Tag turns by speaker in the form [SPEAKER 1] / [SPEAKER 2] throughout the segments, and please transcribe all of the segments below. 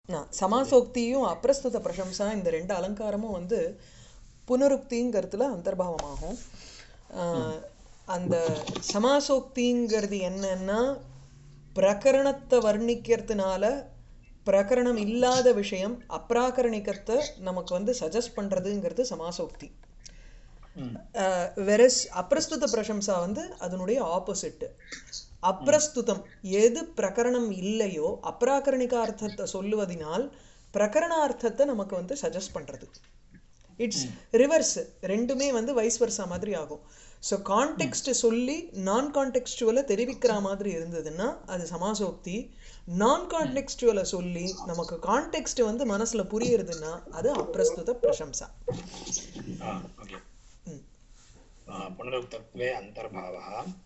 [SPEAKER 1] ஆ, சமாசோக்தியும் அப்பிரஸ்துத பிரசம்சா இந்த ரெண்டு அலங்காரமும் வந்து புனருக்திங்கிறதுல அந்தர்பாவமாகும் ஆ, அந்த சமாசோக்திங்கிறது என்னன்னா பிரகரணத்தை வர்ணிக்கிறதுனால பிரகரணம் இல்லாத விஷயம் அப்ராகரணிகத்தை நமக்கு வந்து சஜஸ்ட் பண்றதுங்கிறது சமாசோக்தி
[SPEAKER 2] ம்
[SPEAKER 1] வெரஸ் அப்பிரஸ்துத பிரசம்சா வந்து அதனுடைய ஆப்போசிட் அப்பிரஸ்துதம் எது பிரகரணம் இல்லையோ அப்ராகரணிக அர்த்தத்தை சொல்லுவதினால் பிரகரணார்த்தத்தை நமக்கு வந்து சஜஸ்ட் பண்றது இட்ஸ் ரிவர்ஸ் ரெண்டுமே வந்து வைஸ் வர்சா மாதிரி ஆகும் ஸோ கான்டெக்ஸ்ட் சொல்லி நான் கான்டெக்ஸ்டுவலை தெரிவிக்கிற மாதிரி இருந்ததுன்னா அது சமாசோக்தி நான் கான்டெக்ஸ்டுவலை சொல்லி நமக்கு கான்டெக்ஸ்ட் வந்து மனசுல புரியுறதுன்னா அது அப்பிரஸ்துத பிரசம்சா
[SPEAKER 2] आ, ओके आ, पुनरुक्तत्वे अन्तर्भावः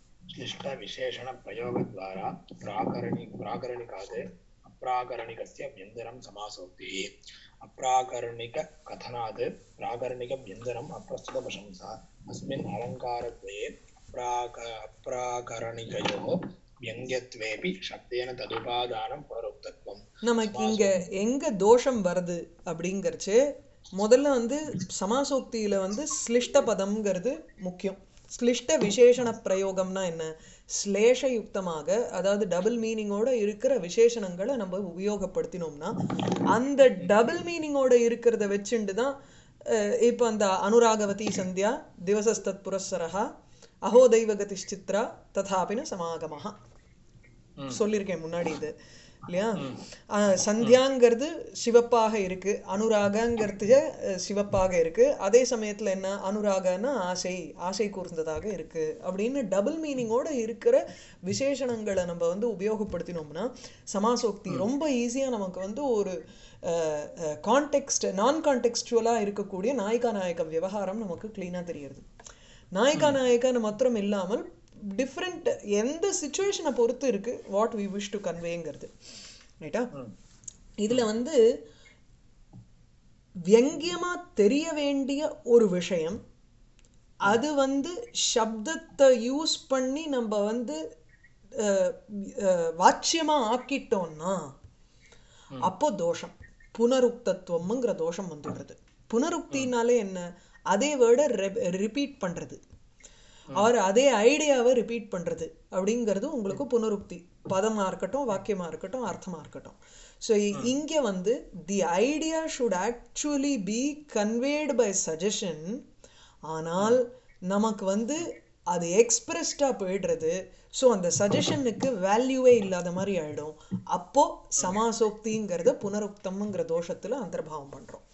[SPEAKER 2] श्लिष्टविशेषणप्रयोगद्वारा प्राकरणि प्राकरणिकात् अप्राकरणिकस्य व्यञ्जनं समासोक्तिः अप्राकरणिककथनात् प्राकरणिकव्यञ्जनम् अप्रस्तुतप्रशंसा अस्मिन् अलङ्कारद्वये प्राक अप्राकरणिकयोः व्यङ्ग्यत्वेऽपि शब्देन तदुपादानं पुनरुक्तत्वम्
[SPEAKER 1] நமக்கு இங்க எங்க தோஷம் வருது அப்படிங்கறச்சு முதல்ல வந்து சமாசோக்தியில வந்து ஸ்லிஷ்ட பதம்ங்கிறது முக்கியம் ஸ்லிஷ்ட விசேஷண பிரயோகம்னா என்ன ஸ்லேஷயுக்தமாக அதாவது டபுள் மீனிங்கோட இருக்கிற விசேஷணங்களை நம்ம உபயோகப்படுத்தினோம்னா அந்த டபுள் மீனிங்கோட இருக்கிறத வச்சுண்டு தான் அஹ், இப்போ அந்த அனுராகவதி சந்தியா திவசஸ்தத் புரஸ்ஸரஹா அஹோ தெய்வகதிஷ்சித்ரா ததாபின சமாகமஹா சொல்லியிருக்கேன் முன்னாடி இது இல்லையா அஹ், சந்தியாங்கிறது சிவப்பாக இருக்கு அனுராகங்கிறது அஹ், சிவப்பாக இருக்கு அதே சமயத்துல என்ன அனுராகன்னா ஆசை ஆசை கூர்ந்ததாக இருக்கு அப்படின்னு டபுள் மீனிங்கோட இருக்கிற விசேஷணங்களை நம்ம வந்து உபயோகப்படுத்தினோம்னா சமாசோக்தி ரொம்ப ஈஸியா நமக்கு வந்து ஒரு கான்டெக்ஸ்ட் நான் கான்டெக்ஸ்டுவலாக இருக்கக்கூடிய நாயிகா நாயக விவகாரம் நமக்கு கிளீனாக தெரியுது நாயகா நாயகன்னு மாத்திரம் இல்லாமல் டிஃப்ரெண்ட் எந்த சுச்சுவேஷனை பொறுத்து இருக்கு வாட் வி விஷ் டு கன்வேங்கிறது ரைட்டா இதுல வந்து வியங்கியமா தெரிய வேண்டிய ஒரு விஷயம் அது வந்து சப்தத்தை யூஸ் பண்ணி நம்ம வந்து அஹ், அஹ், வாச்சியமா ஆக்கிட்டோம்னா அப்போ தோஷம் புனருக்தத்துவம்ங்கிற தோஷம் வந்துடுறது புனருக்தினாலே என்ன அதே வேர்டை ரிப்பீட் பண்றது அவர் அதே ஐடியாவை ரிப்பீட் பண்றது அப்படிங்கிறது உங்களுக்கு புனருக்தி பதமா இருக்கட்டும் வாக்கியமா இருக்கட்டும் அர்த்தமா இருக்கட்டும் ஸோ இங்க வந்து the idea should actually be conveyed by suggestion ஆனால் நமக்கு வந்து அது எக்ஸ்பிரஸ்டா போயிடுறது ஸோ அந்த சஜஷனுக்கு வேல்யூவே இல்லாத மாதிரி ஆயிடும் அப்போ சமாசோக்திங்கிறத புனருக்தம்ங்கிற தோஷத்துல அந்தர்பாவம் பண்றோம்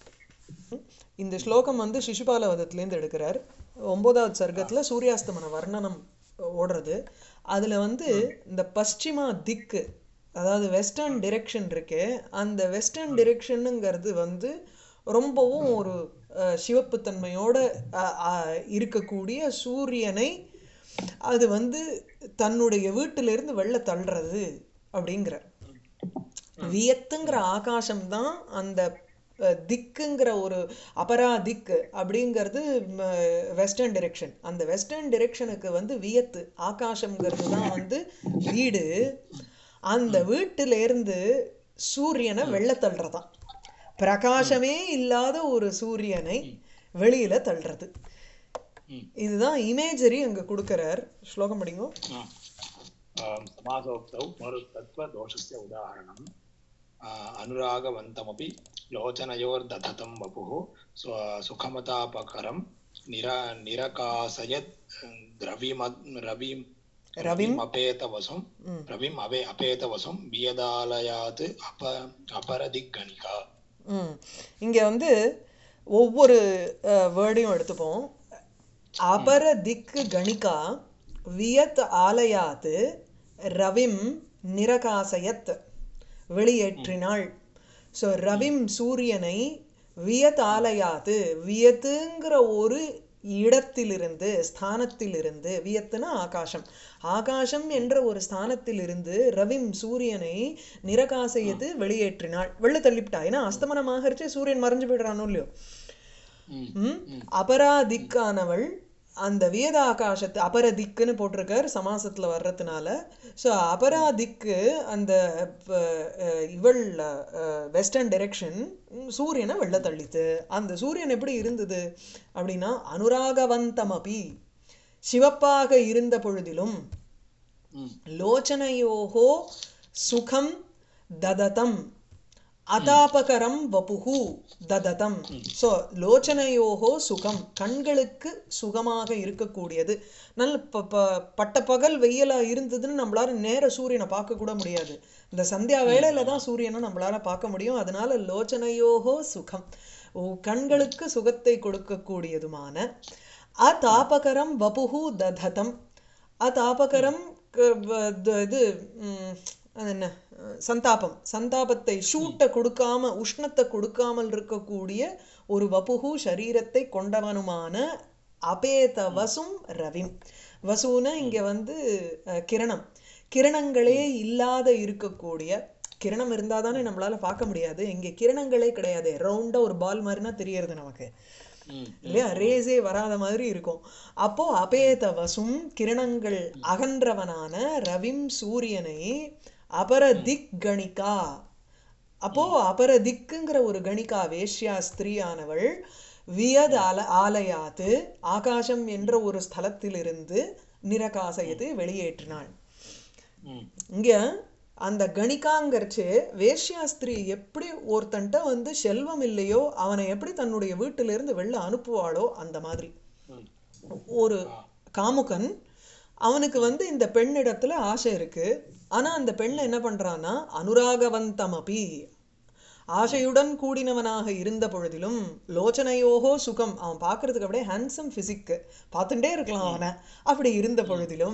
[SPEAKER 1] இந்த ஸ்லோகம் வந்து சிசுபால வதத்துலேருந்து எடுக்கிறார் ஒன்பதாவது சர்க்கத்துல சூரியாஸ்தமன வர்ணனம் ஓடுறது அதுல வந்து இந்த பশ্চিமா திக்கு அதாவது வெஸ்டர்ன் டிரெக்ஷன் இருக்கே அந்த வெஸ்டர்ன் டிரெக்ஷனுங்கிறது வந்து ரொம்பவும் ஒரு அஹ், சிவப்புத்தன்மையோட அஹ், அஹ், இருக்கக்கூடிய சூரியனை அது வந்து தன்னுடைய வீட்டிலிருந்து வெளில தள்ளுறது அப்படிங்கிறார் வியத்துங்கிற ஆகாசம் தான் அந்த அஹ், திக்குங்கிற ஒரு அபரா திக்கு அப்படிங்கிறது வெஸ்டர்ன் டிரெக்ஷன் அந்த வெஸ்டர்ன் டிரெக்ஷனுக்கு வந்து வியத்து ஆகாசம்ங்கிறது தான் வந்து வீடு அந்த வீட்டுல இருந்து சூரியனை வெளில தள்ளுறதாம் பிரகாசமே இல்லாத ஒரு சூரியனை வெளியில தள்ளுறது
[SPEAKER 2] ம்.
[SPEAKER 1] இதுதான் இமேஜரி அங்க கொடுக்கறார் ஸ்லோகம் படிங்கோ
[SPEAKER 2] ஆ. ஆம், समासोक्तौ पुनरुक्तत्वदोषस्य उदाहरणम् आ, अनुरागवन्तमपि लोचनयोर्दधतं वपुः स्व- सुखमतापकरं निर निरकासयत् द्रविम रविं
[SPEAKER 1] ரவிம்
[SPEAKER 2] अपेतवसुं
[SPEAKER 1] ம்.
[SPEAKER 2] रविम् अवे अपेतवसुं वियदालयात् अप अपरदिग्गणिका
[SPEAKER 1] ம் இங்க வந்து ஒவ்வொரு வேர்டையும் எடுத்துப்போம் அபர திக்கு கணிகா வியத் ஆலயாத் ரவிம் நிரகாசயத் வெளியேற்றினாள் ஸோ ரவிம் சூரியனை வியத் ஆலயாத் வியத்துங்கிற ஒரு இடத்திலிருந்து ஸ்தானத்திலிருந்து வியத்துனா ஆகாசம் ஆகாசம் என்ற ஒரு ஸ்தானத்திலிருந்து ரவிம் சூரியனை நிரகாசையது வெளியேற்றினாள் வெளில தள்ளிவிட்டா ஏன்னா அஸ்தமனமாகறச்சு சூரியன் மறைஞ்சு போயிடுறானோ இல்லையோ
[SPEAKER 2] ம்.
[SPEAKER 1] ம்? அபராதிக்கானவள் அந்த வேத ஆகாசத்து அபரதிக்குன்னு போட்டிருக்கார் சமாசத்துல வர்றதுனால ஸோ அபராதிக்கு அந்த ப- அஹ், இவள் வெஸ்டர்ன் டைரெக்ஷன் சூரியனை வெள்ள தள்ளித்து அந்த சூரியன் எப்படி இருந்தது அப்படின்னா அனுராகவந்தமபி சிவப்பாக இருந்த பொழுதிலும்
[SPEAKER 2] ம்
[SPEAKER 1] லோச்சனையோகோ சுகம் தததம் அதாபகரம் வபுகு தததம் ஸோ லோச்சனையோகோ சுகம் கண்களுக்கு சுகமாக இருக்கக்கூடியது நல்ல ப ப- பட்ட பகல் வெயிலா இருந்ததுன்னு நம்மளால நேர சூரியனை பார்க்க கூட முடியாது இந்த சந்தியா வேளையில தான் சூரியனை நம்மளால பார்க்க முடியும் அதனால லோச்சனையோகோ சுகம் ஓ கண்களுக்கு சுகத்தை கொடுக்கக்கூடியதுமான அதாபகரம் வபுகு தததம் அதாபகரம் க- வ- த- இது ம், அது என்ன அஹ், சந்தாபம் சந்தாபத்தை ஷூட்டை கொடுக்காம உஷ்ணத்தை கொடுக்காமல் இருக்கக்கூடிய ஒரு வபுகு சரீரத்தை கொண்டவனுமான அபேத வசும் ரவிம் வசுன்னா இங்க வந்து அஹ், கிரணம் கிரணங்களே இல்லாத இருக்கக்கூடிய கிரணம் இருந்தால் தானே நம்மளால பார்க்க முடியாது இங்க கிரணங்களே கிடையாது ரவுண்டா ஒரு பால் மாதிரினா தெரியறது நமக்கு
[SPEAKER 2] ம்
[SPEAKER 1] இல்லையா ரேஸே வராத மாதிரி இருக்கும் அப்போ அபேத வசும் கிரணங்கள் அகன்றவனான ரவிம் சூரியனை அபர திக் கணிகா அப்போ அபர திக்குங்கிற ஒரு கணிகா வேஷ்யா ஸ்திரீயானவள் வியத் ஆல ஆலயாத்து ஆகாசம் என்ற ஒரு ஸ்தலத்திலிருந்து நிரகாசயத்து வெளியேற்றினாள்
[SPEAKER 2] ம்
[SPEAKER 1] இங்க அந்த கணிகாங்கிறச்சு வேஷ்யாஸ்திரி எப்படி ஒருத்தன்ட்ட வந்து செல்வம் இல்லையோ அவனை எப்படி தன்னுடைய வீட்டிலிருந்து வெளில அனுப்புவாளோ அந்த மாதிரி
[SPEAKER 2] ம்
[SPEAKER 1] ஒரு காமுகன் அவனுக்கு வந்து இந்த பெண்ணிடத்துல ஆசை இருக்கு ஆனா அந்த பெண் என்ன பண்றான்னா அனுராகவந்தமபி ஆசையுடன் கூடினவனாக இருந்த பொழுதிலும் லோச்சனையோகோ சுகம் அவன் பார்க்கறதுக்கு அப்படியே ஹேண்ட்ஸம் பிசிக் பார்த்துட்டே இருக்கலாம் அவனை அப்படி இருந்த பொழுதிலும்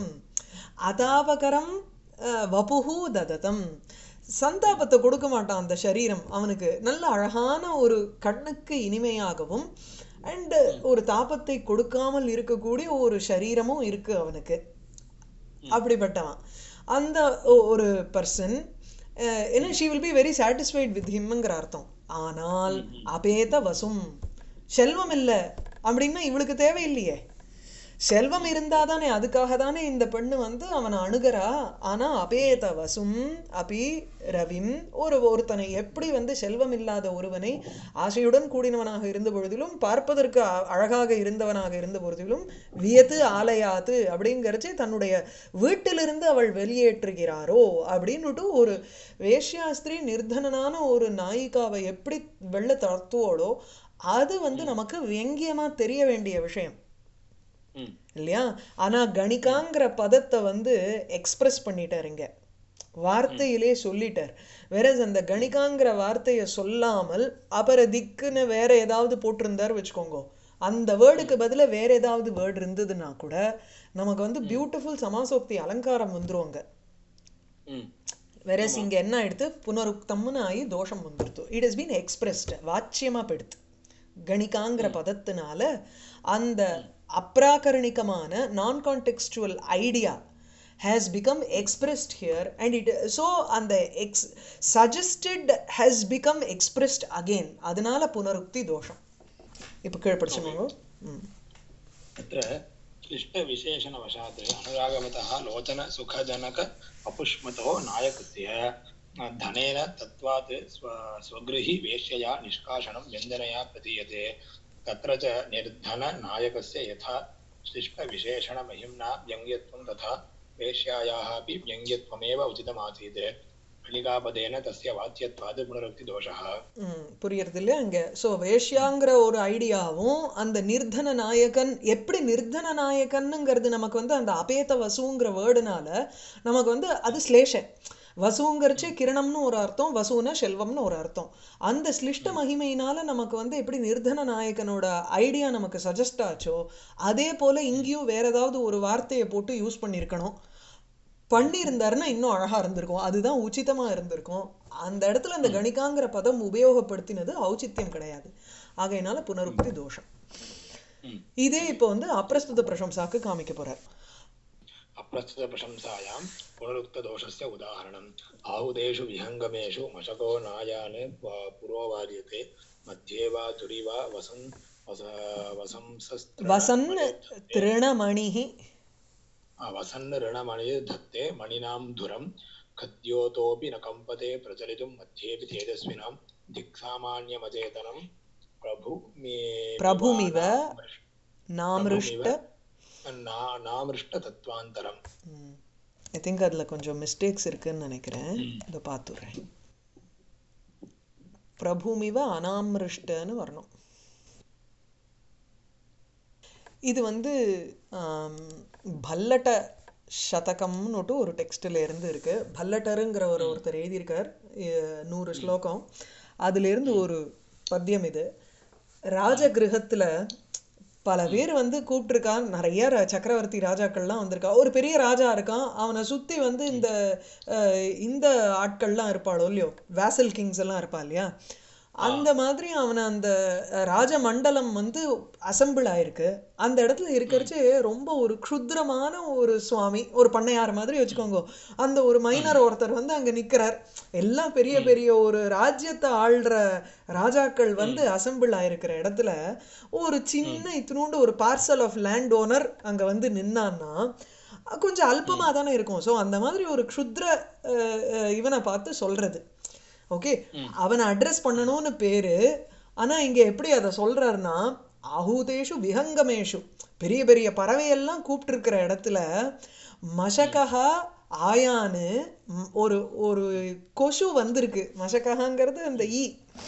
[SPEAKER 1] அதாபகரம் அஹ், வபுகு தததம் சந்தாபத்தை கொடுக்க மாட்டான் அந்த சரீரம் அவனுக்கு நல்ல அழகான ஒரு கண்ணுக்கு இனிமையாகவும் அண்ட் ஒரு தாபத்தை கொடுக்காமல் இருக்கக்கூடிய ஒரு சரீரமும் இருக்கு அவனுக்கு அப்படிப்பட்டவன் அந்த ஒ- ஒரு பர்சன் ஏன்னா she will be very satisfied with ஹிம்ங்கிற அர்த்தம் ஆனால் அபேத வசும் செல்வம் இல்லை அப்படின்னா இவளுக்கு தேவையில்லையே செல்வம் இருந்தாதானே அதுக்காக தானே இந்த பெண்ணு வந்து அவனை அணுகிறா ஆனா அபேத வசும் அபி ரவிம் ஒரு ஒருத்தனை எப்படி வந்து செல்வம் இல்லாத ஒருவனை ஆசையுடன் கூடினவனாக இருந்த பொழுதிலும் பார்ப்பதற்கு அ- அழகாக இருந்தவனாக இருந்த பொழுதிலும் வியத்து ஆலயாத்து அப்படிங்கிறச்சு தன்னுடைய வீட்டிலிருந்து அவள் வெளியேற்றுகிறாரோ அப்படின்னுட்டு ஒரு வேஷ்யாஸ்திரி நிர்தனனான ஒரு நாயிகாவை எப்படி வெள்ள தத்துவோளோ அது வந்து நமக்கு வெங்கியமா தெரிய வேண்டிய விஷயம்
[SPEAKER 2] ம்
[SPEAKER 1] இல்லையா ஆனா கணிகாங்கிற பதத்தை வந்து எக்ஸ்பிரஸ் பண்ணிட்டார் இங்க வார்த்தையிலே சொல்லிட்டார் வேற அந்த கணிகாங்கிற வார்த்தையை சொல்லாமல் அபர திக்குன்னு வேற ஏதாவது போட்டிருந்தார் வச்சுக்கோங்க அந்த வேர்டுக்கு பதிலா வேற ஏதாவது வேர்டு இருந்ததுன்னா கூட நமக்கு வந்து பியூட்டிஃபுல் சமாசோக்தி அலங்காரம் வந்துருவாங்க
[SPEAKER 2] ம்
[SPEAKER 1] வெரஸ் இங்க என்ன ஆயிடுத்து புனருக்தம்னு ஆகி தோஷம் வந்துருத்து இட் இஸ் பீன் எக்ஸ்பிரஸ்ட் வாச்சியமா போயிடுத்து கணிகாங்கிற பதத்தினால அந்த அப்ராகரணிகமான நான் contextual idea has become expressed here and it so அந்த எக்ஸ் suggested has become expressed again அதனால புனருக்தி தோஷம் இப்போ கீழே படிச்சுக்கோங்க ம்
[SPEAKER 2] तत्र क्लिष्टविशेषणवशात् अनुरागवतः लोचनसुखजनक अपुष्मतो नायकस्य धनेन तत्त्वात् स्व स्वगृही वेश्यया निष्कासनं व्यञ्जनया प्रतीयते तत्र च निर्धननायकस्य यथा शिष्टविशेषणमहिम्ना व्यङ्ग्यत्वं तथा वेश्यायाः अपि व्यङ्ग्यत्वमेव उचितमासीत् कलिकापदेन तस्य वाच्यत्वात् पुनरुक्तिदोषः
[SPEAKER 1] ம், புரியுறது இல்லையா இங்க ஸோ வேஷ்யாங்கிற ஒரு ஐடியாவும் அந்த நிர்தன நாயகன் எப்படி நிர்தன நாயகன்னுங்கிறது நமக்கு வந்து அந்த அபேத வசுங்கிற வேர்டுனால நமக்கு வந்து அது ஸ்லேஷ வசுங்கிறச்சு கிரணம்னு ஒரு அர்த்தம் வசுனா செல்வம்னு ஒரு அர்த்தம் அந்த ஸ்லிஷ்ட மகிமையினால நமக்கு வந்து எப்படி நிர்தன நாயகனோட ஐடியா நமக்கு சஜஸ்ட் ஆச்சோ அதே போல இங்கேயும் வேற ஏதாவது ஒரு வார்த்தையை போட்டு யூஸ் பண்ணியிருக்கணும் பண்ணியிருந்தாருன்னா இன்னும் அழகா இருந்திருக்கும் அதுதான் உச்சிதமா இருந்திருக்கும் அந்த இடத்துல அந்த கணிகாங்கிற பதம் உபயோகப்படுத்தினது ஔச்சித்யம் கிடையாது ஆகையினால புனருக்தி தோஷம்
[SPEAKER 2] ம்।
[SPEAKER 1] இதே இப்போ வந்து அப்பிரஸ்துத பிரசம்சாக்கு காமிக்க போறார்
[SPEAKER 2] अप्रस्तुतप्रशंसायां पुनरुक्तदोषस्य उदाहरणम् आहुदेषु विहङ्गमेषु मशको नायान् वा पुरोवार्यते मध्ये वा तुरि वा वसन् वस वसंसस्त्र
[SPEAKER 1] வசன் திருணமணிஹி
[SPEAKER 2] वसन् ऋणमणिर्धत्ते मणिनां धुरं खद्योतोऽपि न कम्पते प्रचलितुं मध्येऽपि तेजस्विनां दिक्सामान्यमचेतनं प्रभु
[SPEAKER 1] பிரபுமிவ நாமிருஷ்ட
[SPEAKER 2] नामृष्टतत्त्वान्तरम्
[SPEAKER 1] ஐ திங்க் அதில் கொஞ்சம் மிஸ்டேக்ஸ் இருக்குன்னு நினைக்கிறேன் இதை பார்த்துடுறேன் பிரபுமிவ அனாமிருஷ்டன்னு வரணும் இது வந்து ஆம், பல்லட்ட சதகம்னுட்டு ஒரு டெக்ஸ்டில் இருந்து இருக்கு பல்லட்டருங்கிறவர் ஒருத்தர் எழுதியிருக்கார் எ- நூறு ஸ்லோகம் அதிலிருந்து ஒரு பத்தியம் இது ராஜகிருகத்துல பல பேர் வந்து கூப்பிட்டுருக்கான் நிறைய ர- சக்கரவர்த்தி ராஜாக்கள்லாம் வந்திருக்கா ஒரு பெரிய ராஜா இருக்கான் அவனை சுத்தி வந்து இந்த அஹ், இந்த ஆட்கள்லாம் இருப்பாளோ இல்லையோ வேசல் கிங்ஸ் எல்லாம் இருப்பா இல்லையா அந்த மாதிரி அவனை அந்த அஹ், ராஜ மண்டலம் வந்து அசம்பிள் ஆயிருக்கு அந்த இடத்துல இருக்கிறச்சு ரொம்ப ஒரு க்ஷுத்ரமான ஒரு சுவாமி ஒரு பண்ணையார் மாதிரி வச்சுக்கோங்க அந்த ஒரு மைனர் ஒருத்தர் வந்து அங்க நிக்கிறார் எல்லாம் பெரிய பெரிய ஒரு ராஜ்யத்தை ஆள்ற ராஜாக்கள் வந்து அசம்பிள் ஆயிருக்கிற இடத்துல ஒரு சின்ன இத்தினூண்டு ஒரு பார்சல் ஆஃப் லேண்ட் ஓனர் அங்க வந்து நின்னான்னா அஹ் கொஞ்சம் அல்பமா தானே இருக்கும் ஸோ அந்த மாதிரி ஒரு க்ஷுத்ர அஹ், அஹ், இவனை பார்த்து சொல்றது ஓகே அவனை அட்ரஸ் பண்ணணும்னு பேரு ஆனா இங்க எப்படி அதை சொல்றாருன்னா அஹூதேஷு விஹங்கமேஷு பெரிய பெரிய பறவையெல்லாம் கூப்பிட்டுருக்கிற இடத்துல மஷகஹா ஆயான்னு ம், ஒரு ஒரு கொசு வந்திருக்கு மஷகஹாங்கிறது அந்த ஈ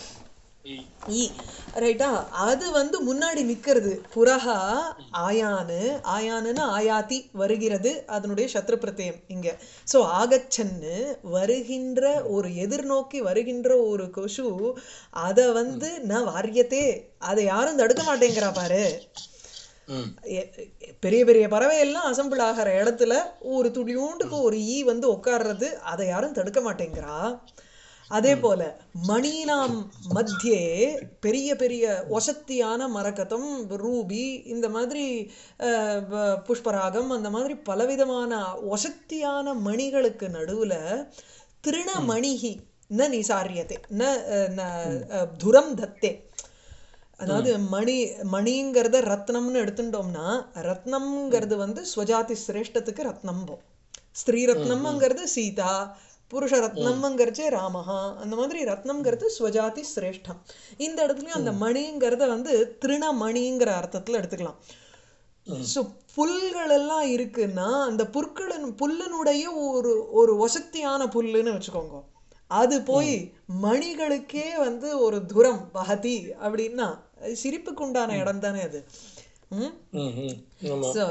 [SPEAKER 1] ஈ ரைட்டா அது வந்து முன்னாடி நிக்கிறது புரஹா ஆயானு ஆயானுன்னு ஆயாத்தி வருகிறது அதனுடைய சத்ரு பிரத்யம் இங்க சோ ஆகச்சன்னு வருகின்ற ஒரு எதிர்நோக்கி வருகின்ற ஒரு கொசு அத வந்து ந வாரியத்தே அதை யாரும் தடுக்க மாட்டேங்கிறா பாரு
[SPEAKER 2] ம்
[SPEAKER 1] எ- எ- பெரிய பெரிய பறவை எல்லாம் அசம்பிள் ஆகிற இடத்துல ஒரு துளியூண்டுக்கு ஒரு ஈ வந்து உட்கார்றது அதை யாரும் தடுக்க மாட்டேங்கிறா அதே போல மணினாம் மத்தியே பெரிய பெரிய ஒசத்தியான மரகதம் ரூபி இந்த மாதிரி அஹ், வ- புஷ்பராகம் அந்த மாதிரி பலவிதமான ஒசத்தியான மணிகளுக்கு நடுவுல திருணமணிகி ந நிசாரியத்தை ந அஹ், ந அஹ், துரம் தத்தே அதாவது மணி மணிங்கிறத ரத்னம்னு எடுத்துட்டோம்னா ரத்னம்ங்கிறது வந்து ஸ்வஜாதி சிரேஷ்டத்துக்கு ரத்னம்போம் ஸ்திரீ ரத்னம்ங்கிறது சீதா புருஷ ரத்னம்ங்கிறச்சே ராமஹா அந்த மாதிரி ரத்னம்ங்கிறது ஸ்வஜாதி சிரேஷ்டம் இந்த இடத்துலயும் அந்த மணிங்கிறத வந்து திருணமணிங்கிற அர்த்தத்துல எடுத்துக்கலாம் ஸோ புல்கள் எல்லாம் இருக்குன்னா அந்த புற்களின் புல்லனுடைய ஒரு ஒரு வசத்தியான புல்லுன்னு வச்சுக்கோங்க அது போய் மணிகளுக்கே வந்து ஒரு துரம் வஹதி அப்படின்னா அது சிரிப்புக்கு உண்டான இடம் தானே அது ம்
[SPEAKER 2] ம் ம் ஆமா
[SPEAKER 1] ஸோ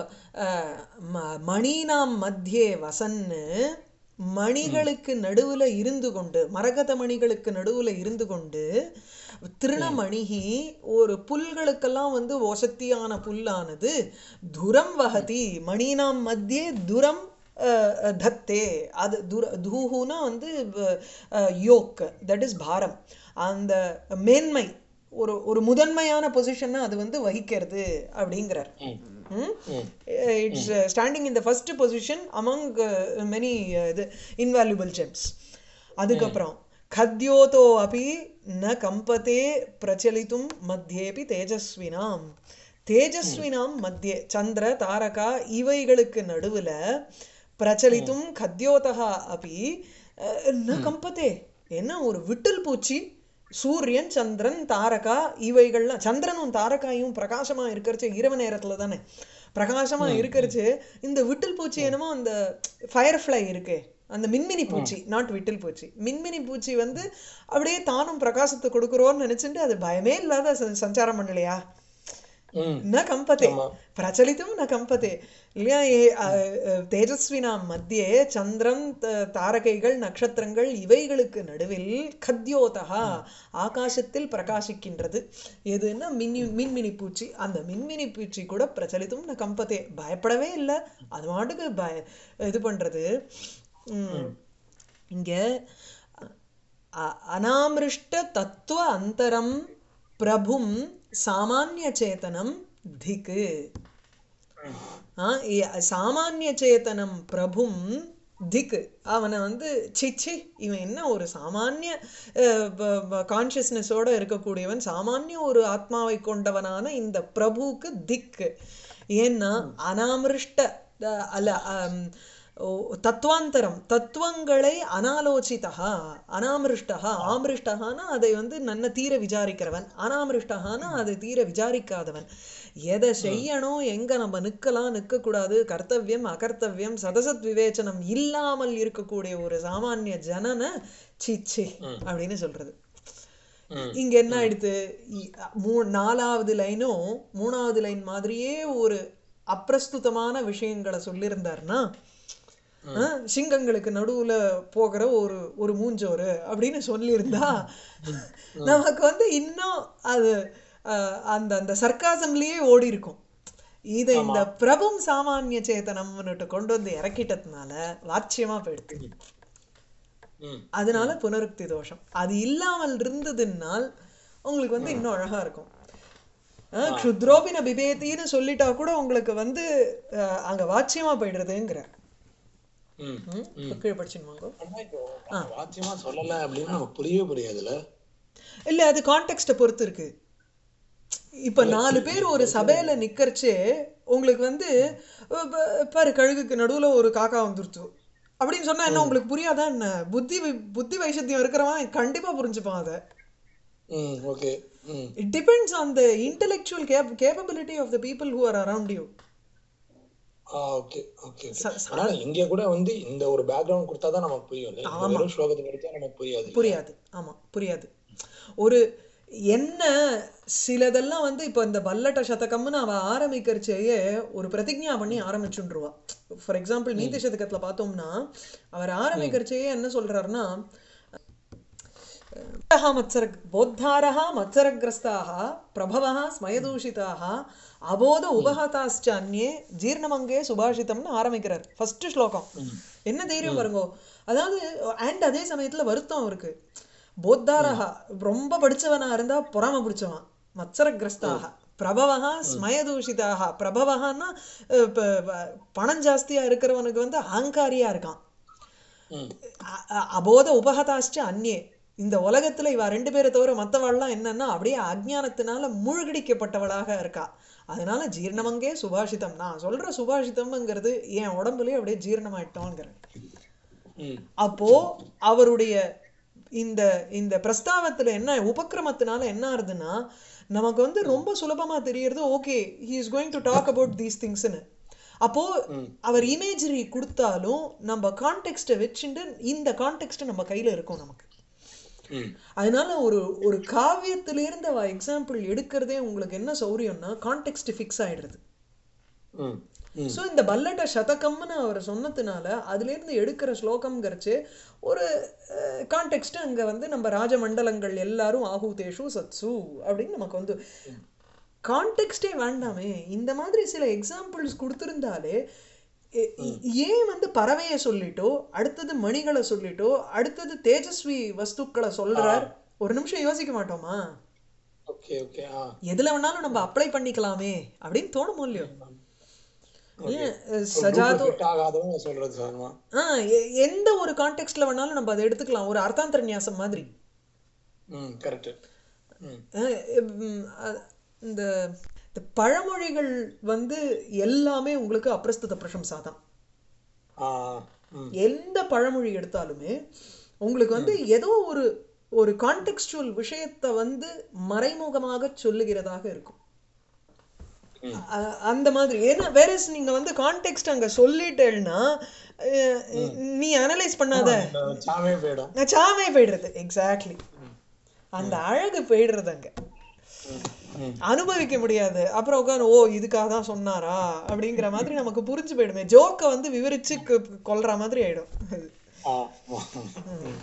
[SPEAKER 1] மணினாம் மத்தியே வசன்னு மணிகளுக்கு நடுவுல இருந்து கொண்டு மரகத மணிகளுக்கு நடுவுல இருந்து கொண்டு திருணமணிகி ஒரு புல்களுக்கெல்லாம் வந்து ஒசத்தியான புல்லானது துரம் வஹதி மணினாம் மத்தியே துரம் அஹ், அஹ், தத்தே அது துர தூஹுனா வந்து யோக் தட் இஸ் பாரம் அந்த மேன்மை ஒரு ஒரு முதன்மையான பொசிஷனை அது வந்து வகிக்கிறது அப்படிங்கிறார்
[SPEAKER 2] hmm
[SPEAKER 1] hmm
[SPEAKER 2] hmm
[SPEAKER 1] it's standing in the first position among many இது இன்வால்யூபிள் ஜெம்ஸ் அதுக்கப்புறம் கத்யோதோ அபி ந கம்பதே பிரச்சலித்தும் மத்தியேபி தேஜஸ்வினாம் தேஜஸ்வினாம் மத்தியே சந்திர தாரகா இவைகளுக்கு நடுவுல பிரச்சலித்தும் கத்யோதகா அபி அஹ், ந கம்பதே என்ன ஒரு விட்டில் பூச்சி சூரியன் சந்திரன் தாரகா இவைகள்லாம் சந்திரனும் தாரகாயும் பிரகாசமா இருக்கிறச்சு இரவு நேரத்துல தானே பிரகாசமா இருக்கிறச்சு இந்த விட்டில் பூச்சி என்னமோ அந்த ஃபயர் ஃப்ளை இருக்கே அந்த மின்மினி பூச்சி நாட் விட்டில் பூச்சி மின்மினி பூச்சி வந்து அப்படியே தானும் பிரகாசத்தை கொடுக்குறோன்னு நினைச்சுட்டு அது பயமே இல்லாத ச- சஞ்சாரம் பண்ணலையா
[SPEAKER 2] ம்
[SPEAKER 1] ந கம்பதே
[SPEAKER 2] ஆமா.
[SPEAKER 1] பிரச்சலித்தும் ந கம்பதே இல்லையா ஏ- அ- அ- தேஜஸ்வினாம் மத்தியே சந்திரன் த- தாரகைகள் நட்சத்திரங்கள் இவைகளுக்கு நடுவில் கத்யோதகா ஆகாசத்தில் பிரகாசிக்கின்றது எதுன்னா மின்னி மின்மினி பூச்சி அந்த மின்மினி பூச்சி கூட பிரச்சலித்தும் ந கம்பதே பயப்படவே இல்லை அது மாட்டுக்கு பய இது பண்றது ம். இங்க அ- அனாமிருஷ்ட தத்துவ அந்தரம் பிரபும் சாமானிய சேதனம் திக்கு ஆ, இ- சாமானிய சேதனம் பிரபும் திக்கு அவனை வந்து சிச்சி இவன் என்ன ஒரு சாமானிய கான்ஷியஸ்னஸோட இருக்கக்கூடியவன் சாமானிய ஒரு ஆத்மாவை கொண்டவனான இந்த பிரபுவுக்கு திக்கு ஏன்னா அனாமிருஷ்ட அஹ், அல்ல அம், ஓ, தத்துவாந்தரம் தத்துவங்களை அனாலோசிதா அனாமிருஷ்டா ஆமிருஷ்டகானா அதை வந்து நன்ன தீர விசாரிக்கிறவன் அனாமிருஷ்டகானா அதை தீர விசாரிக்காதவன் எதை செய்யணும் எங்க நம்ம நிக்கலாம் நிற்கக்கூடாது கர்த்தவியம் அகர்த்தவியம் சதசத் விவேச்சனம் இல்லாமல் இருக்கக்கூடிய ஒரு சாமானிய ஜனன சீச்சி அப்படின்னு சொல்றது
[SPEAKER 2] ம்
[SPEAKER 1] இங்க என்ன ஆயிடுது இ- மூ நாலாவது லைனும் மூணாவது லைன் மாதிரியே ஒரு அப்பிரஸ்துதமான விஷயங்களை சொல்லியிருந்தாருன்னா அஹ், சிங்கங்களுக்கு நடுவுல போகிற ஒரு ஒரு மூஞ்சோறு அப்படின்னு சொல்லியிருந்தா நமக்கு வந்து இன்னும் அது அஹ், அந்த அந்த சர்க்காசம்லயே ஓடி இருக்கும் இதை இந்த பிரபும் சாமானிய சேத்தனம்னுட்டு கொண்டு வந்து இறக்கிட்டதுனால வாட்சியமா போயிடுது
[SPEAKER 2] ம்
[SPEAKER 1] அதனால புனருக்தி தோஷம் அது இல்லாமல் இருந்ததுனால் உங்களுக்கு வந்து இன்னும் அழகா இருக்கும் அஹ், க்ஷுத்ரோபின பிபேத்தின்னு சொல்லிட்டா கூட உங்களுக்கு வந்து அஹ், அங்க வாட்சியமா போயிடுறதுங்கிற
[SPEAKER 2] ம்
[SPEAKER 1] ம், கீழே படிச்சுன்னு
[SPEAKER 2] ஆனா இப்போ வாத்தியமா சொல்லல அப்படின்னா நமக்கு புரியவே புரியாதுல்ல
[SPEAKER 1] இல்ல அது கான்டெக்ட்டை பொறுத்து இருக்கு இப்ப நாலு பேர் ஒரு சபையில நிக்கறச்சே உங்களுக்கு வந்து அஹ், ப- பாரு கழுகுக்கு நடுவுல ஒரு காக்கா வந்துருச்சு அப்படின்னு சொன்னா என்ன உங்களுக்கு புரியாதா என்ன புத்தி வை- புத்தி வைசத்தியம் இருக்கிறவன் கண்டிப்பா புரிஞ்சுப்பான் அதை
[SPEAKER 2] ம் ஓகே ம்
[SPEAKER 1] It depends on the intellectual cap- capability of the people who are around you.
[SPEAKER 2] Ah okay okay
[SPEAKER 1] ச-
[SPEAKER 2] ஆனா இங்க கூட வந்து இந்த ஒரு பேக்ரவுண்ட் கொடுத்தா தான் நமக்கு புரியும் இல்ல? இந்த வெறும் ஸ்லோகத்தை படிச்சா நமக்கு புரியாது
[SPEAKER 1] புரியாது ஆமா புரியாது ஒரு என்ன சிலதெல்லாம் வந்து இப்போ இந்த பல்லட்ட சதகம்னு அவ ஆரம்பிக்கிறச்சேயே ஒரு பிரதிஜ்ஞா பண்ணி ஆரம்பிச்சுருவா ஃபார் எக்ஸாம்பிள் நீதி சதகத்துல பார்த்தோம்னா அவர் ஆரம்பிக்கிறச்சேயே என்ன சொல்றாருன்னா बोद्धः मत्सर बोद्धारः मत्सरग्रस्ताः प्रभवः स्मयदूषिताः அபோத உபகதாஸ்ச அந்நே ஜீர்ணமங்கே சுபாஷிதம்னு ஆரம்பிக்கிறார் ஃபர்ஸ்ட் ஸ்லோகம் என்ன தைரியம் பாருங்கோ அதாவது அண்ட் அதே சமயத்துல வருத்தம் அவருக்கு போத்தாரஹா ரொம்ப படிச்சவனா இருந்தா பொறாம பிடிச்சவன் மத்சரகிரஸ்தாக பிரபவகா ஸ்மயதூஷிதாக பிரபவகான்னா அஹ், ப- ப- பணம் ஜாஸ்தியா இருக்கிறவனுக்கு வந்து அகங்காரியா இருக்கான்
[SPEAKER 2] ம்
[SPEAKER 1] அ- அ- அபோத உபகதாஷ்ட அந்நே இந்த உலகத்துல இவ ரெண்டு பேரை தவிர மத்தவாள்லாம் என்னன்னா அப்படியே அஜ்ஞானத்தினால மூழ்கடிக்கப்பட்டவளாக இருக்கா அதனால ஜீர்ணமங்கே சுபாஷிதம் நான் சொல்ற சுபாஷிதம்ங்கிறது என் உடம்புலயே அப்படியே ஜீரணமாயிட்டோங்கிற
[SPEAKER 2] ம்
[SPEAKER 1] அப்போ அவருடைய இந்த இந்த பிரஸ்தாவத்துல என்ன உபக்கிரமத்தினால என்ன ஆகுதுன்னா நமக்கு வந்து ரொம்ப சுலபமா தெரியறது okay he is going to talk about these திங்ஸ்னு அப்போ அவர் இமேஜரி கொடுத்தாலும் நம்ம கான்டெக்ட்டை வச்சுட்டு இந்த கான்டெக்ட் நம்ம கையில இருக்கும் நமக்கு
[SPEAKER 2] ம்
[SPEAKER 1] அதனால ஒரு ஒரு காவியத்திலிருந்து அவ எக்ஸாம்பிள் எடுக்கிறதே உங்களுக்கு என்ன சௌரியம்னா கான்டெக்ட் ஃபிக்ஸ் ஆயிடுறது
[SPEAKER 2] ம் ம்
[SPEAKER 1] ஸோ இந்த பல்லட்ட சதகம்னு அவர் சொன்னதுனால அதுலேருந்து எடுக்கிற ஸ்லோகம்ங்கிறச்சு ஒரு கான்டெக்ட் அங்கே வந்து நம்ம ராஜமண்டலங்கள் எல்லாரும் ஆஹூதேஷு சத்சு அப்படின்னு நமக்கு வந்து கான்டெக்ஸ்டே வேண்டாமே இந்த மாதிரி சில எக்ஸாம்பிள்ஸ் கொடுத்துருந்தாலே எ- ஏன் வந்து பறவையை சொல்லிட்டோ அடுத்தது மணிகளை சொல்லிட்டோ அடுத்தது தேஜஸ்வி வஸ்துக்களை சொல்றார் ஒரு நிமிஷம் யோசிக்க மாட்டோமா
[SPEAKER 2] ஓகே ஓகே ஆ
[SPEAKER 1] எதுல வேணாலும் நம்ம அப்ளை பண்ணிக்கலாமே அப்படின்னு தோணுமோ இல்லையோ
[SPEAKER 2] ஓகே
[SPEAKER 1] ஏன், சஜாதோ
[SPEAKER 2] ஃபிட் ஆகாதவங்க சொல்றது சார்மா
[SPEAKER 1] ஆ எ- எந்த ஒரு கான்டெக்ட்ல வேணாலும் நம்ம அதை எடுத்துக்கலாம் ஒரு அர்த்தாந்தர நியாசம் மாதிரி
[SPEAKER 2] ம் கரெக்ட் ம்
[SPEAKER 1] அஹ் உம், அஹ் இந்த இந்த பழமொழிகள் வந்து எல்லாமே உங்களுக்கு அப்பிரஸ்துத பிரசம்சா தான்
[SPEAKER 2] ஆ ம்
[SPEAKER 1] எந்த பழமொழி எடுத்தாலுமே உங்களுக்கு வந்து ஏதோ ஒரு ஒரு கான்டெக்ஸ்டுவல் விஷயத்தை வந்து மறைமுகமாக சொல்லுகிறதாக இருக்கும்
[SPEAKER 2] ம்.
[SPEAKER 1] அ- அந்த மாதிரி ஏன்னா வேற நீங்க வந்து கான்டெக்ட் அங்க சொல்லிட்டேன்னா அஹ், நீ அனலைஸ் பண்ணாத
[SPEAKER 2] இந்த சாமே போயிடும்
[SPEAKER 1] நான் சாமே போயிடுறது எக்ஸாக்ட்லி அந்த அழகு போயிடுறது அங்க
[SPEAKER 2] ம் ம்
[SPEAKER 1] அனுபவிக்க முடியாது அப்புறம் உட்காந்து ஓ இதுக்காக தான் சொன்னாரா அப்படிங்கிற மாதிரி நமக்கு புரிஞ்சு போயிடுமே ஜோக்கை வந்து விவரிச்சு கு- கொல்ற மாதிரி ஆயிடும்
[SPEAKER 2] ஆ ம்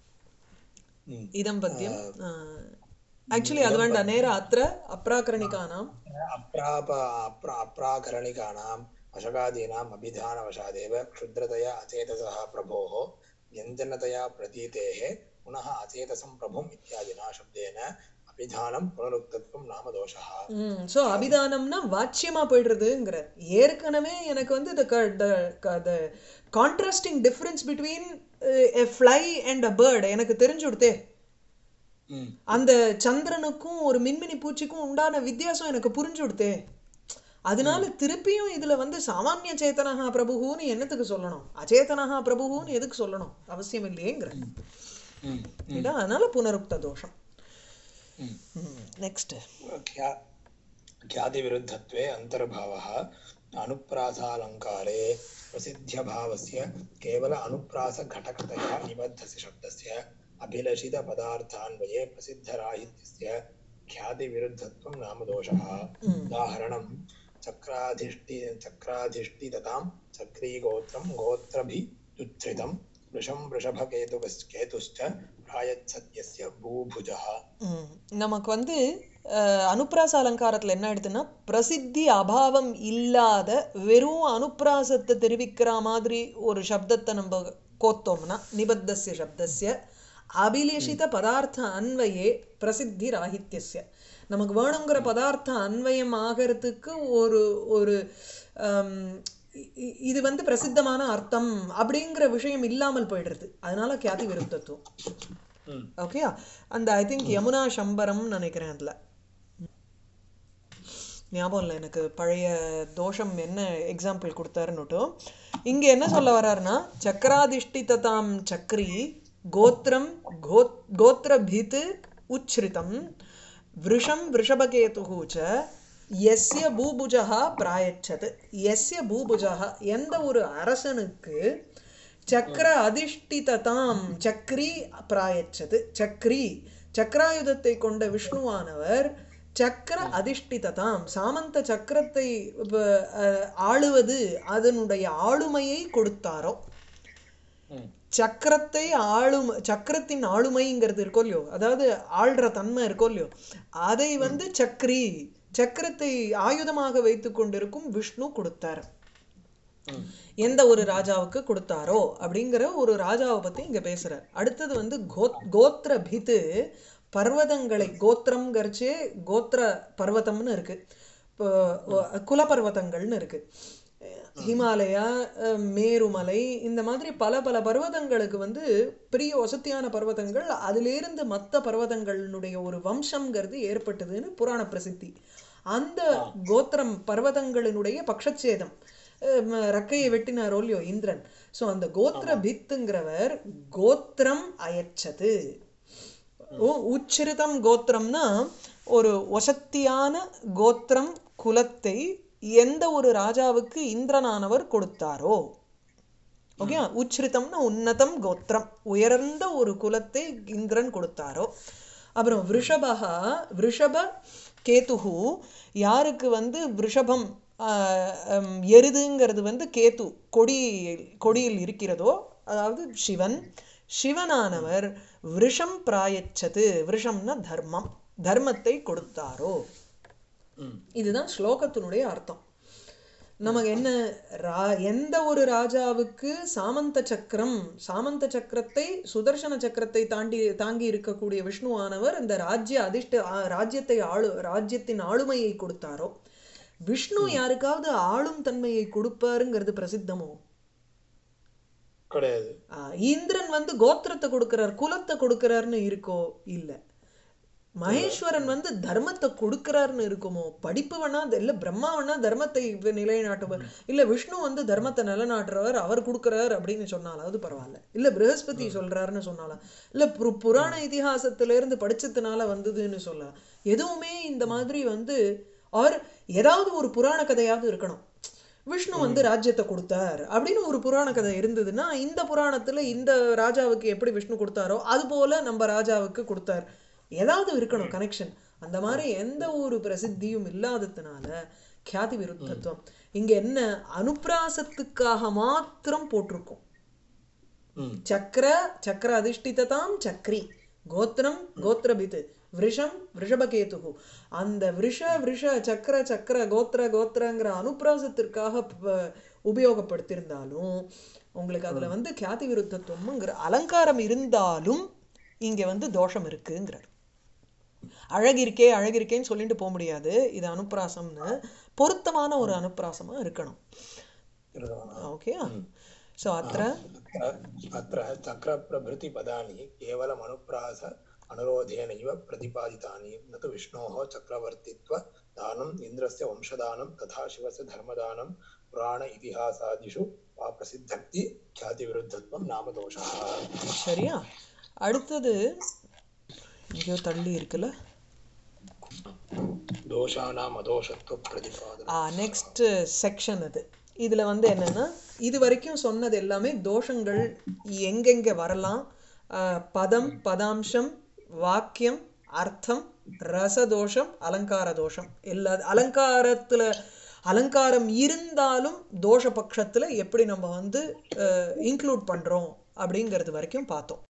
[SPEAKER 2] ம்
[SPEAKER 1] இதம் பத்தியம் ஆக்சுவலி அது வேண்டாம் நேரா அத்திர அப்ராக்கரணிகானாம்
[SPEAKER 2] अप्राप अप्रा अप्राकरणिकानां वशकादीनाम् अभिधानवशादेव क्षुद्रतया अचेतसः प्रभोः व्यञ्जनतया प्रतीतेः पुनः अचेतसं प्रभुम् इत्यादिना शब्देन विधानं पुनरुक्तत्वं नाम दोषः
[SPEAKER 1] ம் ஸோ அபிதானம்னா வாச்சியமா போயிடுறதுங்கிற ஏற்கனவே எனக்கு வந்து the contrasting difference between a fly and a bird எனக்கு தெரிஞ்சு கொடுத்தே
[SPEAKER 2] ம்
[SPEAKER 1] அந்த சந்திரனுக்கும் ஒரு மின்மினி பூச்சிக்கும் உண்டான வித்தியாசம் எனக்கு புரிஞ்சு கொடுத்தே அதனால திருப்பியும் இதுல வந்து சாமானிய சேத்தனஹா பிரபுன்னு என்னத்துக்கு சொல்லணும் அச்சேதனஹா பிரபுன்னு எதுக்கு சொல்லணும் அவசியம் இல்லையேங்கிற
[SPEAKER 2] ம்
[SPEAKER 1] இதான் அதனால புனருக்த தோஷம்
[SPEAKER 2] ம்
[SPEAKER 1] நெக்ஸ்ட்
[SPEAKER 2] ख्या ख्यातिविरुद्धत्वे अन्तर्भावः अनुप्रासालङ्कारे प्रसिद्ध्यभावस्य केवल अनुप्रासघटकतया निबद्धस्य शब्दस्य अभिलषितपदार्थान्वये प्रसिद्धराहित्यस्य ख्यातिविरुद्धत्वं नाम दोषः उदाहरणं चक्राधिष्ठि चक्राधिष्ठिततां चक्रीगोत्रं गोत्रभियुत्थ्रितं वृषं वृषभकेतुकश्च केतुश्च प्रायच्छत्यस्य भूभुजः
[SPEAKER 1] ம். நமக்கு வந்து அஹ், அனுப்ராச அலங்காரத்துல என்ன ஆயிடுதுன்னா பிரசித்தி அபாவம் இல்லாத வெறும் அனுப்ராசத்தை தெரிவிக்கிற மாதிரி ஒரு சப்தத்தை நம்ம கோத்தோம்னா நிபத்தஸ்ய சப்தஸ்ய அபிலேஷித பதார்த்த அன்வயே பிரசித்தி ராகித்யஸ்ய நமக்கு வேணுங்கிற பதார்த்த அன்வயம் ஆகிறதுக்கு ஒரு ஒரு ஹம், இ- இ- இது வந்து பிரசித்தமான அர்த்தம் அப்படிங்கிற விஷயம் இல்லாமல் போயிடுறது அதனால கியாதி விருத்தத்துவம்
[SPEAKER 2] ம்
[SPEAKER 1] ஓகே அந்த ஐ திங்க் யமுனா சம்பரம்னு நினைக்கிறேன் அதுல ஞாபகம் இல்லை எனக்கு பழைய தோஷம் என்ன எக்ஸாம்பிள் கொடுத்தாருன்னுட்டும் இங்க என்ன சொல்ல வர்றாருன்னா சக்கராதிஷ்டிததாம் சக்ரி கோத்திரம் கோத் கோத்திரபித் உச்ரிதம் விருஷம் விருஷபகேதுஹு ச எஸ்ய பூபுஜா பிராயச்சது எஸ்ய பூபுஜா எந்த ஒரு அரசனுக்கு சக்கர அதிஷ்டிததாம் சக்ரி பிராயச்சது சக்ரி சக்கராயுதத்தை கொண்ட விஷ்ணுவானவர் சக்கர அதிஷ்டிததாம் சாமந்த சக்கரத்தை வ- அஹ், ஆளுவது அதனுடைய ஆளுமையை கொடுத்தாரோ
[SPEAKER 2] ம்
[SPEAKER 1] சக்கரத்தை ஆளும் சக்கரத்தின் ஆளுமைங்கிறது இருக்கோ இல்லையோ அதாவது ஆள்ற தன்மை இருக்கோ இல்லையோ அதை வந்து சக்ரி சக்கரத்தை ஆயுதமாக வைத்து கொண்டிருக்கும் விஷ்ணு கொடுத்தார்
[SPEAKER 2] ம்
[SPEAKER 1] எந்த ஒரு ராஜாவுக்கு கொடுத்தாரோ அப்படிங்கிற ஒரு ராஜாவை பத்தி இங்க பேசுறார் அடுத்தது வந்து கோத் கோத்திர பித்து பர்வதங்களை கோத்திரம்ங்கிறச்சே கோத்திர பர்வதம்னு இருக்கு இப்போ குலபர்வதங்கள்னு இருக்கு ஹிமாலயா அஹ், மேருமலை இந்த மாதிரி பல பல பர்வதங்களுக்கு வந்து பெரிய வசதியான பர்வதங்கள் அதிலிருந்து மற்ற பர்வதங்களினுடைய ஒரு வம்சம்ங்கிறது ஏற்பட்டதுன்னு புராண பிரசித்தி அந்த கோத்திரம் பர்வதங்களினுடைய பக்ஷச்சேதம் அஹ், ம- ரெக்கையை வெட்டினாரோ இல்லையோ இந்திரன் சோ அந்த கோத்திர பித்துங்கிறவர் கோத்திரம் அயச்சது உ- உச்சிரிதம் கோத்திரம்னா ஒரு வசத்தியான கோத்திரம் குலத்தை எந்த ஒரு ராஜாவுக்கு இந்திரனானவர் கொடுத்தாரோ ஓகே உச்சிரிதம்னா உன்னதம் கோத்திரம் உயர்ந்த ஒரு குலத்தை இந்திரன் கொடுத்தாரோ அப்புறம் விருஷபகா விருஷப கேதுஹு யாருக்கு வந்து விருஷபம் ஆஹ், ஹம், எருதுங்கிறது வந்து கேது கொடி கொடியில் இருக்கிறதோ அதாவது சிவன் சிவனானவர் விருஷம் பிராயச்சது விருஷம்னா தர்மம் தர்மத்தை கொடுத்தாரோ
[SPEAKER 2] ம்
[SPEAKER 1] இதுதான் ஸ்லோகத்தினுடைய அர்த்தம் நமக்கு என்ன ரா எந்த ஒரு ராஜாவுக்கு சாமந்த சக்கரம் சாமந்த சக்கரத்தை சுதர்சன சக்கரத்தை தாண்டி தாங்கி இருக்கக்கூடிய விஷ்ணுவானவர் இந்த ராஜ்ய அதிர்ஷ்ட ஆ, ராஜ்யத்தை ஆளு ராஜ்யத்தின் ஆளுமையை கொடுத்தாரோ விஷ்ணு யாருக்காவது ஆளும் தன்மையை கொடுப்பாருங்கிறது பிரசித்தமோ
[SPEAKER 2] கிடையாது
[SPEAKER 1] ஆ, இந்திரன் வந்து கோத்திரத்தை கொடுக்கிறார் குலத்தை கொடுக்கிறார்னு இருக்கோ இல்ல மகேஸ்வரன் வந்து தர்மத்தை கொடுக்கிறாருன்னு இருக்குமோ படிப்பு வேணா இல்ல பிரம்மா வேணா தர்மத்தை வி- நிலைநாட்டுவர் இல்ல விஷ்ணு வந்து தர்மத்தை நிலைநாட்டுறவர் அவர் கொடுக்கிறார் அப்படின்னு சொன்னாலாவது பரவாயில்ல இல்ல ப்ரஹஸ்பதி சொல்றாருன்னு சொன்னாலாம் இல்ல புர- புராண இதிகாசத்துல இருந்து படிச்சதுனால வந்ததுன்னு சொல்லலாம் எதுவுமே இந்த மாதிரி வந்து ஆர் ஏதாவது ஒரு புராண கதையாவது இருக்கணும் விஷ்ணு வந்து ராஜ்யத்தை கொடுத்தார் அப்படின்னு ஒரு புராண கதை இருந்ததுன்னா இந்த புராணத்துல இந்த ராஜாவுக்கு எப்படி விஷ்ணு கொடுத்தாரோ அது போல நம்ம ராஜாவுக்கு கொடுத்தார் ஏதாவது இருக்கணும் கனெக்ஷன் அந்த மாதிரி எந்த ஒரு பிரசித்தியும் இல்லாததுனால கியாதி விருத்தத்துவம் இங்க என்ன அனுப்பிராசத்துக்காக மாத்திரம் போட்டிருக்கோம்
[SPEAKER 2] ம்
[SPEAKER 1] சக்கர சக்கர அதிஷ்டிததாம் சக்ரி கோத்திரம் கோத்திரபித் விருஷம் விருஷபகேதுகு அந்த விருஷ விருஷ சக்கர சக்கர கோத்திர கோத்திரங்கிற அனுப்பிராசத்திற்காக ப- உபயோகப்படுத்தியிருந்தாலும் உங்களுக்கு அதுல வந்து கியாதி விருத்தத்துவம்ங்கிற அலங்காரம் இருந்தாலும் இங்க வந்து தோஷம் இருக்குங்கிறார் அழகிருக்கே அழகிருக்கேன்னு சொல்லிட்டு போக முடியாது இது அனுப்பிராசம்னு பொருத்தமான ஒரு அனுப்பிராசமா இருக்கணும் ஓகே ஸோ அത്ര
[SPEAKER 2] अत्र चक्रप्रभृतिपदानि केवलम् अनुप्रास अनुरोधेनैव प्रतिपादितानि न तु विष्णोः चक्रवर्तित्व दानम् इन्द्रस्य वंशदानं तथा शिवस्य धर्मदानं पुराण इतिहासादिषु वा प्रसिद्धक्ति ख्यातिविरुद्धत्वं नाम दोषः
[SPEAKER 1] சரியா அடுத்தது எங்கேயோ தள்ளி இருக்குல்ல
[SPEAKER 2] दोषाणाम् अदोषत्वप्रतिपादनम्
[SPEAKER 1] ஆ நெக்ஸ்ட் செக்ஷன் அது இதுல வந்து என்னன்னா இது வரைக்கும் சொன்னது எல்லாமே தோஷங்கள் எங்கெங்க வரலாம் ஆ, பதம் பதாம்சம் வாக்கியம் அர்த்தம் ரசதோஷம் அலங்கார தோஷம் எல்லா அலங்காரத்துல அலங்காரம் இருந்தாலும் தோஷ பட்சத்துல எப்படி நம்ம வந்து இன்க்ளூட் பண்றோம் அப்படிங்கிறது வரைக்கும் பார்த்தோம்